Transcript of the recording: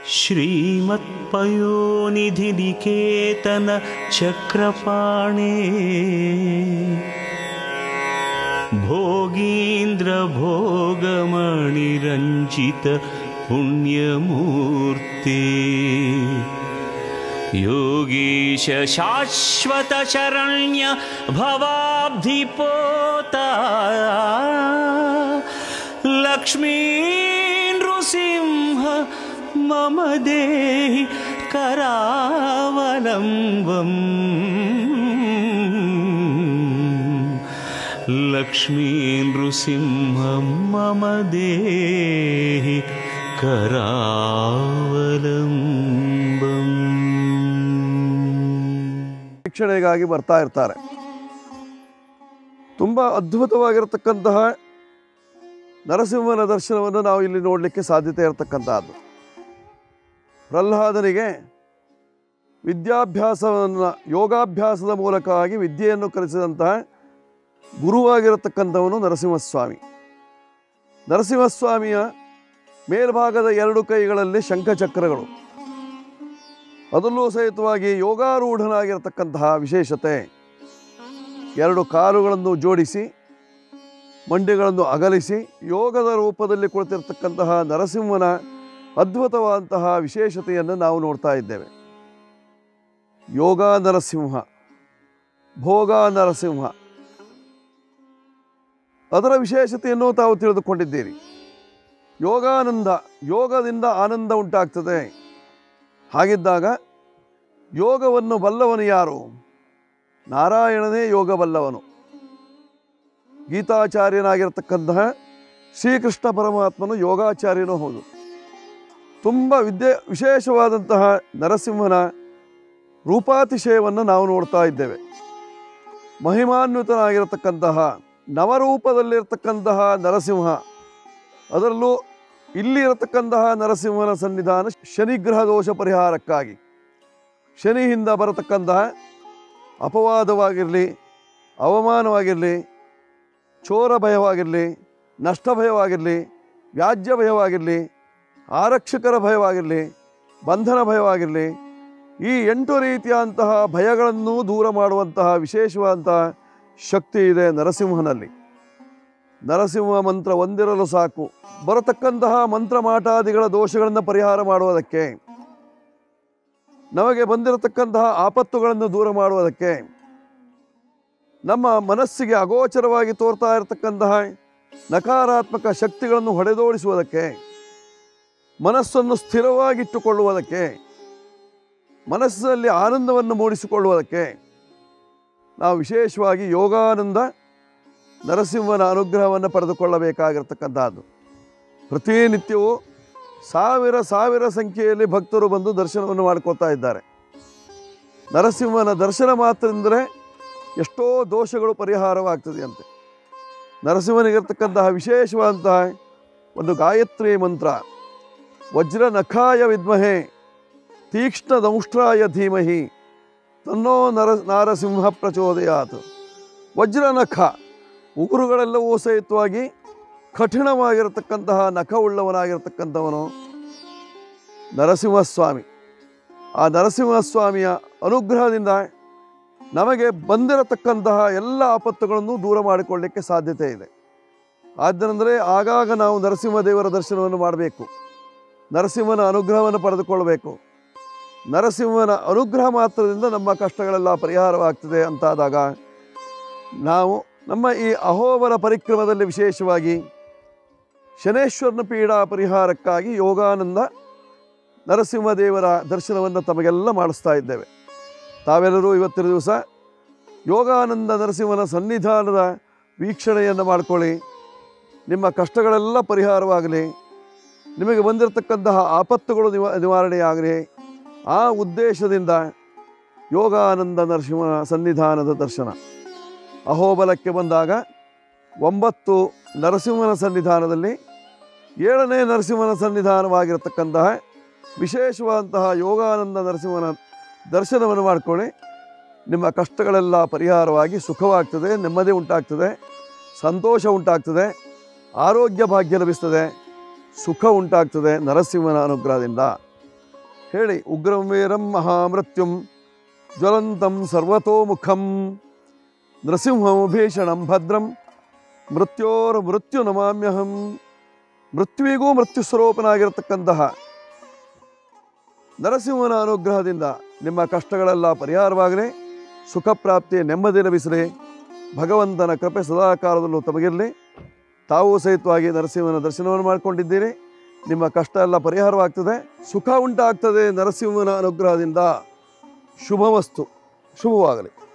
श्रीमत्पयोनिधिनिकेतन चक्रपाणे भोगीन्द्रभोगमणिरञ्जित पुण्यमूर्ते योगीश शाश्वतशरण्य भवाब्धिपोता लक्ष्मी नृसिंह मम देहि करावलम्बम् लक्ष्मी नृसिंह मम देहि करावलम्बम् ವೀಕ್ಷಣೆಗಾಗಿ ಬರ್ತಾ ಇರ್ತಾರೆ ತುಂಬ ಅದ್ಭುತವಾಗಿರತಕ್ಕಂತಹ ನರಸಿಂಹನ ದರ್ಶನವನ್ನು ನಾವು ಇಲ್ಲಿ ನೋಡಲಿಕ್ಕೆ ಸಾಧ್ಯತೆ ಇರತಕ್ಕಂತಹದ್ದು ಪ್ರಹ್ಲಾದನಿಗೆ ವಿದ್ಯಾಭ್ಯಾಸವನ್ನು ಯೋಗಾಭ್ಯಾಸದ ಮೂಲಕವಾಗಿ ವಿದ್ಯೆಯನ್ನು ಕಲಿಸಿದಂತಹ ಗುರುವಾಗಿರತಕ್ಕಂಥವನು ನರಸಿಂಹಸ್ವಾಮಿ ನರಸಿಂಹಸ್ವಾಮಿಯ ಮೇಲ್ಭಾಗದ ಎರಡು ಕೈಗಳಲ್ಲಿ ಶಂಖಚಕ್ರಗಳು ಅದರಲ್ಲೂ ಸಹಿತವಾಗಿ ಯೋಗಾರೂಢನಾಗಿರತಕ್ಕಂತಹ ವಿಶೇಷತೆ ಎರಡು ಕಾಲುಗಳನ್ನು ಜೋಡಿಸಿ ಮಂಡಿಗಳನ್ನು ಅಗಲಿಸಿ ಯೋಗದ ರೂಪದಲ್ಲಿ ಕುಳಿತಿರ್ತಕ್ಕಂತಹ ನರಸಿಂಹನ ಅದ್ಭುತವಾದಂತಹ ವಿಶೇಷತೆಯನ್ನು ನಾವು ನೋಡ್ತಾ ಇದ್ದೇವೆ ಯೋಗ ನರಸಿಂಹ ಭೋಗ ನರಸಿಂಹ ಅದರ ವಿಶೇಷತೆಯನ್ನು ತಾವು ತಿಳಿದುಕೊಂಡಿದ್ದೀರಿ ಯೋಗಾನಂದ ಯೋಗದಿಂದ ಆನಂದ ಉಂಟಾಗ್ತದೆ ಹಾಗಿದ್ದಾಗ ಯೋಗವನ್ನು ಬಲ್ಲವನು ಯಾರು ನಾರಾಯಣನೇ ಯೋಗ ಬಲ್ಲವನು ಗೀತಾಚಾರ್ಯನಾಗಿರ್ತಕ್ಕಂತಹ ಶ್ರೀಕೃಷ್ಣ ಪರಮಾತ್ಮನು ಯೋಗಾಚಾರ್ಯನೂ ಹೌದು ತುಂಬ ವಿದ್ಯೆ ವಿಶೇಷವಾದಂತಹ ನರಸಿಂಹನ ರೂಪಾತಿಶಯವನ್ನು ನಾವು ನೋಡ್ತಾ ಇದ್ದೇವೆ ಮಹಿಮಾನ್ವಿತನಾಗಿರತಕ್ಕಂತಹ ನವರೂಪದಲ್ಲಿರ್ತಕ್ಕಂತಹ ನರಸಿಂಹ ಅದರಲ್ಲೂ ಇಲ್ಲಿ ಇರತಕ್ಕಂತಹ ನರಸಿಂಹನ ಸನ್ನಿಧಾನ ಶನಿಗ್ರಹ ದೋಷ ಪರಿಹಾರಕ್ಕಾಗಿ ಶನಿಯಿಂದ ಬರತಕ್ಕಂತಹ ಅಪವಾದವಾಗಿರಲಿ ಅವಮಾನವಾಗಿರಲಿ ಚೋರ ಭಯವಾಗಿರಲಿ ನಷ್ಟ ಭಯವಾಗಿರಲಿ ವ್ಯಾಜ್ಯ ಭಯವಾಗಿರಲಿ ಆರಕ್ಷಕರ ಭಯವಾಗಿರಲಿ ಬಂಧನ ಭಯವಾಗಿರಲಿ ಈ ಎಂಟು ರೀತಿಯಾದಂತಹ ಭಯಗಳನ್ನು ದೂರ ಮಾಡುವಂತಹ ವಿಶೇಷವಾದಂತಹ ಶಕ್ತಿ ಇದೆ ನರಸಿಂಹನಲ್ಲಿ ನರಸಿಂಹ ಮಂತ್ರ ಒಂದಿರಲು ಸಾಕು ಬರತಕ್ಕಂತಹ ಮಂತ್ರ ಮಾಟಾದಿಗಳ ದೋಷಗಳನ್ನು ಪರಿಹಾರ ಮಾಡುವುದಕ್ಕೆ ನಮಗೆ ಬಂದಿರತಕ್ಕಂತಹ ಆಪತ್ತುಗಳನ್ನು ದೂರ ಮಾಡುವುದಕ್ಕೆ ನಮ್ಮ ಮನಸ್ಸಿಗೆ ಅಗೋಚರವಾಗಿ ತೋರ್ತಾ ಇರತಕ್ಕಂತಹ ನಕಾರಾತ್ಮಕ ಶಕ್ತಿಗಳನ್ನು ಹೊಡೆದೋಡಿಸುವುದಕ್ಕೆ ಮನಸ್ಸನ್ನು ಸ್ಥಿರವಾಗಿಟ್ಟುಕೊಳ್ಳುವುದಕ್ಕೆ ಮನಸ್ಸಿನಲ್ಲಿ ಆನಂದವನ್ನು ಮೂಡಿಸಿಕೊಳ್ಳುವುದಕ್ಕೆ ನಾವು ವಿಶೇಷವಾಗಿ ಯೋಗಾನಂದ ನರಸಿಂಹನ ಅನುಗ್ರಹವನ್ನು ಪಡೆದುಕೊಳ್ಳಬೇಕಾಗಿರ್ತಕ್ಕಂಥದ್ದು ಪ್ರತಿನಿತ್ಯವೂ ಸಾವಿರ ಸಾವಿರ ಸಂಖ್ಯೆಯಲ್ಲಿ ಭಕ್ತರು ಬಂದು ದರ್ಶನವನ್ನು ಮಾಡ್ಕೊಳ್ತಾ ಇದ್ದಾರೆ ನರಸಿಂಹನ ದರ್ಶನ ಮಾತ್ರದಿಂದಲೇ ಎಷ್ಟೋ ದೋಷಗಳು ಪರಿಹಾರವಾಗ್ತದೆ ಅಂತೆ ನರಸಿಂಹನಿಗಿರ್ತಕ್ಕಂತಹ ವಿಶೇಷವಾದಂತಹ ಒಂದು ಗಾಯತ್ರಿ ಮಂತ್ರ ವಜ್ರ ನಖಾಯ ವಿದ್ಮಹೆ ತೀಕ್ಷ್ಣ ದಂಷ್ಟ್ರಾಯ ಧೀಮಹಿ ತನ್ನೋ ನರ ನಾರಸಿಂಹ ಪ್ರಚೋದಯಾತ್ ವಜ್ರ ನಖ ಉಗುರುಗಳೆಲ್ಲವೂ ಸಹಿತವಾಗಿ ಕಠಿಣವಾಗಿರತಕ್ಕಂತಹ ನಖವುಳ್ಳವನಾಗಿರ್ತಕ್ಕಂಥವನು ನರಸಿಂಹಸ್ವಾಮಿ ಆ ನರಸಿಂಹಸ್ವಾಮಿಯ ಅನುಗ್ರಹದಿಂದ ನಮಗೆ ಬಂದಿರತಕ್ಕಂತಹ ಎಲ್ಲ ಆಪತ್ತುಗಳನ್ನು ದೂರ ಮಾಡಿಕೊಳ್ಳಲಿಕ್ಕೆ ಸಾಧ್ಯತೆ ಇದೆ ಆದ್ದರಿಂದಲೇ ಆಗಾಗ ನಾವು ನರಸಿಂಹದೇವರ ದರ್ಶನವನ್ನು ಮಾಡಬೇಕು ನರಸಿಂಹನ ಅನುಗ್ರಹವನ್ನು ಪಡೆದುಕೊಳ್ಳಬೇಕು ನರಸಿಂಹನ ಅನುಗ್ರಹ ಮಾತ್ರದಿಂದ ನಮ್ಮ ಕಷ್ಟಗಳೆಲ್ಲ ಪರಿಹಾರವಾಗ್ತದೆ ಅಂತಾದಾಗ ನಾವು ನಮ್ಮ ಈ ಅಹೋಬರ ಪರಿಕ್ರಮದಲ್ಲಿ ವಿಶೇಷವಾಗಿ ಶನೇಶ್ವರನ ಪೀಡಾ ಪರಿಹಾರಕ್ಕಾಗಿ ಯೋಗಾನಂದ ನರಸಿಂಹದೇವರ ದರ್ಶನವನ್ನು ತಮಗೆಲ್ಲ ಮಾಡಿಸ್ತಾ ಇದ್ದೇವೆ ತಾವೆಲ್ಲರೂ ಇವತ್ತಿನ ದಿವಸ ಯೋಗಾನಂದ ನರಸಿಂಹನ ಸನ್ನಿಧಾನದ ವೀಕ್ಷಣೆಯನ್ನು ಮಾಡಿಕೊಳ್ಳಿ ನಿಮ್ಮ ಕಷ್ಟಗಳೆಲ್ಲ ಪರಿಹಾರವಾಗಲಿ ನಿಮಗೆ ಬಂದಿರತಕ್ಕಂತಹ ಆಪತ್ತುಗಳು ನಿವ ನಿವಾರಣೆಯಾಗಲಿ ಆ ಉದ್ದೇಶದಿಂದ ಯೋಗಾನಂದ ನರಸಿಂಹನ ಸನ್ನಿಧಾನದ ದರ್ಶನ ಅಹೋಬಲಕ್ಕೆ ಬಂದಾಗ ಒಂಬತ್ತು ನರಸಿಂಹನ ಸನ್ನಿಧಾನದಲ್ಲಿ ಏಳನೇ ನರಸಿಂಹನ ಸನ್ನಿಧಾನವಾಗಿರತಕ್ಕಂತಹ ವಿಶೇಷವಾದಂತಹ ಯೋಗಾನಂದ ನರಸಿಂಹನ ದರ್ಶನವನ್ನು ಮಾಡಿಕೊಳ್ಳಿ ನಿಮ್ಮ ಕಷ್ಟಗಳೆಲ್ಲ ಪರಿಹಾರವಾಗಿ ಸುಖವಾಗ್ತದೆ ನೆಮ್ಮದಿ ಉಂಟಾಗ್ತದೆ ಸಂತೋಷ ಉಂಟಾಗ್ತದೆ ಆರೋಗ್ಯ ಭಾಗ್ಯ ಲಭಿಸ್ತದೆ ಸುಖ ಉಂಟಾಗ್ತದೆ ನರಸಿಂಹನ ಅನುಗ್ರಹದಿಂದ ಹೇಳಿ ಉಗ್ರಂ ವೀರಂ ಮಹಾಮೃತ್ಯುಂ ಜ್ವಲಂತಂ ಸರ್ವತೋಮುಖಂ ನೃಸಿಂಹಂ ಭೀಷಣಂ ಭದ್ರಂ ಮೃತ್ಯೋರ್ ಮೃತ್ಯು ನಮಾಮ್ಯಹಂ ಮೃತ್ಯುವಿಗೂ ಮೃತ್ಯು ಸ್ವರೂಪನಾಗಿರತಕ್ಕಂತಹ ನರಸಿಂಹನ ಅನುಗ್ರಹದಿಂದ ನಿಮ್ಮ ಕಷ್ಟಗಳೆಲ್ಲ ಪರಿಹಾರವಾಗಲಿ ಸುಖ ಪ್ರಾಪ್ತಿ ನೆಮ್ಮದಿ ಲಭಿಸಲಿ ಭಗವಂತನ ಕೃಪೆ ಸದಾಕಾಲದಲ್ಲೂ ತಮಗಿರಲಿ ತಾವು ಸಹಿತವಾಗಿ ನರಸಿಂಹನ ದರ್ಶನವನ್ನು ಮಾಡಿಕೊಂಡಿದ್ದೀರಿ ನಿಮ್ಮ ಕಷ್ಟ ಎಲ್ಲ ಪರಿಹಾರವಾಗ್ತದೆ ಸುಖ ಉಂಟಾಗ್ತದೆ ನರಸಿಂಹನ ಅನುಗ್ರಹದಿಂದ ಶುಭವಸ್ತು ಶುಭವಾಗಲಿ